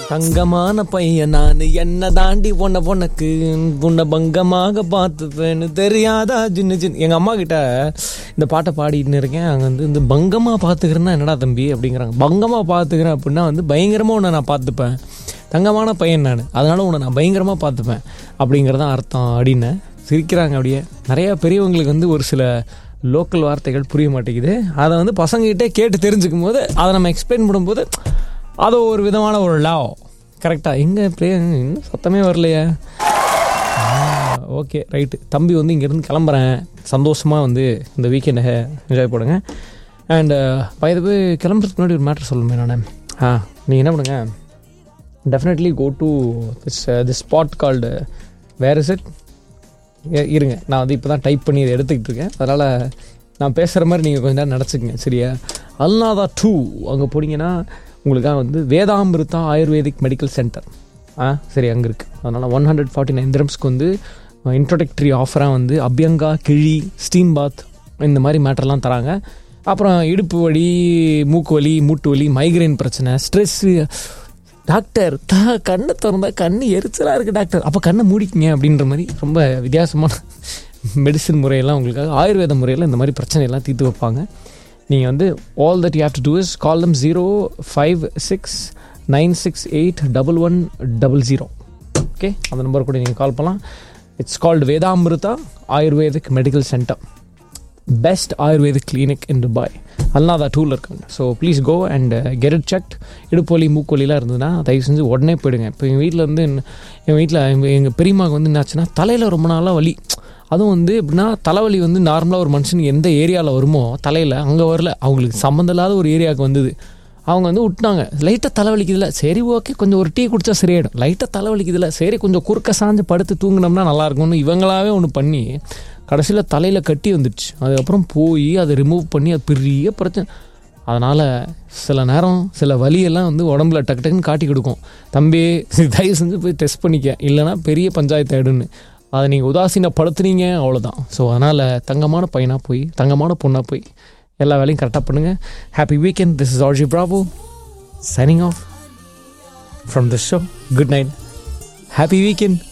தங்கமான பையன் நான் என்ன தாண்டி உன்னை உனக்கு உன்னை பங்கமாக பார்த்துப்பேன்னு தெரியாதா சின்ன சின்ன எங்கள் அம்மா கிட்ட இந்த பாட்டை பாடிட்டு இருக்கேன் அங்கே வந்து இந்த பங்கமாக பார்த்துக்கிறேன்னா என்னடா தம்பி அப்படிங்கிறாங்க பங்கமாக பார்த்துக்கிறேன் அப்படின்னா வந்து பயங்கரமாக உன்னை நான் பார்த்துப்பேன் தங்கமான பையன் நான் அதனால உன்னை நான் பயங்கரமாக பார்த்துப்பேன் அப்படிங்கிறதான் அர்த்தம் அப்படின்னு சிரிக்கிறாங்க அப்படியே நிறையா பெரியவங்களுக்கு வந்து ஒரு சில லோக்கல் வார்த்தைகள் புரிய மாட்டேங்குது அதை வந்து பசங்ககிட்டே கேட்டு தெரிஞ்சுக்கும் போது அதை நம்ம எக்ஸ்பிளைன் பண்ணும்போது அது ஒரு விதமான ஒரு லவ் கரெக்டாக எங்கே ப்ளே இன்னும் சத்தமே வரலையே ஓகே ரைட்டு தம்பி வந்து இங்கேருந்து கிளம்புறேன் சந்தோஷமாக வந்து இந்த வீக்கெண்டை என்ஜாய் பண்ணுங்க அண்ட் பயது போய் கிளம்புறதுக்கு முன்னாடி ஒரு மேட்ரு சொல்லணுமே நான் ஆ நீங்கள் என்ன பண்ணுங்க definitely go to this this spot called where is it இருங்க நான் வந்து இப்போ தான் டைப் பண்ணி இதை எடுத்துக்கிட்டு இருக்கேன் அதனால் நான் பேசுகிற மாதிரி நீங்கள் கொஞ்ச நேரம் நினச்சிக்கங்க சரியா அல்நாதா டூ அங்கே போனீங்கன்னா உங்களுக்காக வந்து வேதாமிருத்தா ஆயுர்வேதிக் மெடிக்கல் சென்டர் ஆ சரி அங்கே இருக்குது அதனால் ஒன் ஹண்ட்ரட் ஃபார்ட்டி நைன் திரம்ஸ்க்கு வந்து இன்ட்ரோடக்டரி ஆஃபராக வந்து அபியங்கா கிழி ஸ்டீம் பாத் இந்த மாதிரி மேட்டர்லாம் தராங்க அப்புறம் இடுப்பு வலி மூக்கு வலி மூட்டு வலி மைக்ரைன் பிரச்சனை ஸ்ட்ரெஸ்ஸு டாக்டர் த கண்ணை திறந்தா கண்ணு எரிச்சலாக இருக்குது டாக்டர் அப்போ கண்ணை மூடிக்கிங்க அப்படின்ற மாதிரி ரொம்ப வித்தியாசமான மெடிசின் முறையெல்லாம் உங்களுக்காக ஆயுர்வேத முறையில் இந்த மாதிரி பிரச்சனையெல்லாம் தீர்த்து வைப்பாங்க நீங்கள் வந்து all that you have to do is call them zero five six nine six eight double one double zero okay அந்த நம்பர் கூட நீங்கள் கால் பண்ணலாம் it's called Vedamrutha ayurvedic medical centre best ayurvedic clinic in Dubai அல்லாதா டூவில் இருக்காங்க so please go and get it checked இடுப்பொலி மூக்கொலிலாம் இருந்ததுன்னா தயவு செஞ்சு உடனே போயிடுங்க இப்போ எங்கள் வீட்டில் வந்து எங்கள் வீட்டில் எங்கள் பெரியம்மாவுக்கு வந்து என்னாச்சுன்னா தலையில் ரொம்ப நாளாக வலி அதுவும் வந்து எப்படின்னா தலைவலி வந்து நார்மலாக ஒரு மனுஷனுக்கு எந்த ஏரியாவில் வருமோ தலையில் அங்கே வரல அவங்களுக்கு சம்மந்தம் இல்லாத ஒரு ஏரியாவுக்கு வந்தது அவங்க வந்து விட்டாங்க லைட்டாக தலைவலிக்குதுல சரி ஓகே கொஞ்சம் ஒரு டீ குடிச்சா சரியாயிடும் லைட்டாக தலைவலிக்குதுல சரி கொஞ்சம் குறுக்க சாஞ்சு படுத்து தூங்கினோம்னா நல்லா இருக்கும்னு இவங்களாவே ஒன்று பண்ணி கடைசியில் தலையில் கட்டி வந்துடுச்சு அதுக்கப்புறம் போய் அதை ரிமூவ் பண்ணி அது பெரிய பிரச்சனை அதனால் சில நேரம் சில வலியெல்லாம் வந்து உடம்புல டக்கு டக்குன்னு காட்டி கொடுக்கும் தம்பி தயவு செஞ்சு போய் டெஸ்ட் பண்ணிக்க இல்லைனா பெரிய பஞ்சாயத்து ஆயிடுன்னு அதை நீங்கள் உதாசீனப்படுத்துனீங்க அவ்வளோதான் ஸோ அதனால் தங்கமான பையனாக போய் தங்கமான பொண்ணாக போய் எல்லா வேலையும் கரெக்டாக பண்ணுங்கள் happy weekend this is RJ Bravo signing off from the show good night happy weekend